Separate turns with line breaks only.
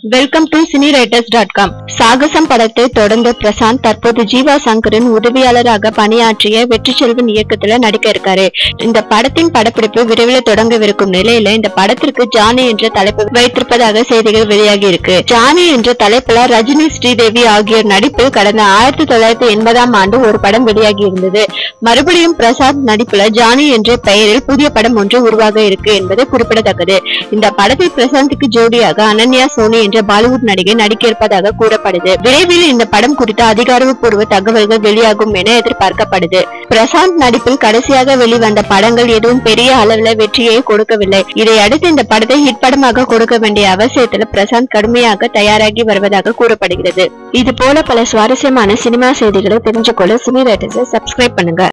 welcome to cine writers dot com Saagasam படத்தை தொடர்ந்த பிரசாந்த் தற்போது ஜீவா சங்கரின் உதவியாளராக பணியாற்றிய வெற்றி செல்வன் இயக்கத்துல நடிக்க இருக்காரு இந்த படத்தின் படப்பிடிப்பு விரைவில் தொடங்கவிருக்கும் நிலையில இந்த படத்திற்கு ஜானி என்ற தலைப்பு வைத்திருப்பதாக செய்திகள் வெளியாகி இருக்கு ஜானி என்ற தலைப்புல ரஜினி ஸ்ரீதேவி ஆகியோர் நடிப்பில் கடந்த ஆயிரத்தி தொள்ளாயிரத்தி எண்பதாம் ஆண்டு ஒரு படம் வெளியாகி இருந்தது மறுபடியும் பிரசாந்த் நடிப்புல ஜானி என்ற பெயரில் புதிய படம் ஒன்று உருவாக இருக்கு என்பது குறிப்பிடத்தக்கது இந்த படத்தில் பிரசாந்துக்கு ஜோடியாக அனன்யா சோனி என்ற பாலிவுட் நடிகை நடிக்க இருப்பதாக கூறப்படுது விரைவில் இந்த படம் குறித்த அதிகாரப்பூர்வ தகவல்கள் வெளியாகும் என எதிர்பார்க்கப்படுது பிரசாந்த் நடிப்பில் கடைசியாக வெளிவந்த படங்கள் எதுவும் பெரிய அளவுல வெற்றியை கொடுக்கவில்லை இதை அடுத்து இந்த படத்தை ஹிட் படமாக கொடுக்க வேண்டிய அவசியத்துல பிரசாந்த் கடுமையாக தயாராகி வருவதாக கூறப்படுகிறது இது போல பல சுவாரஸ்யமான சினிமா செய்திகளை தெரிஞ்சுக்கொள்ள சினி ரைட்டர்ஸை சப்ஸ்கிரைப் பண்ணுங்க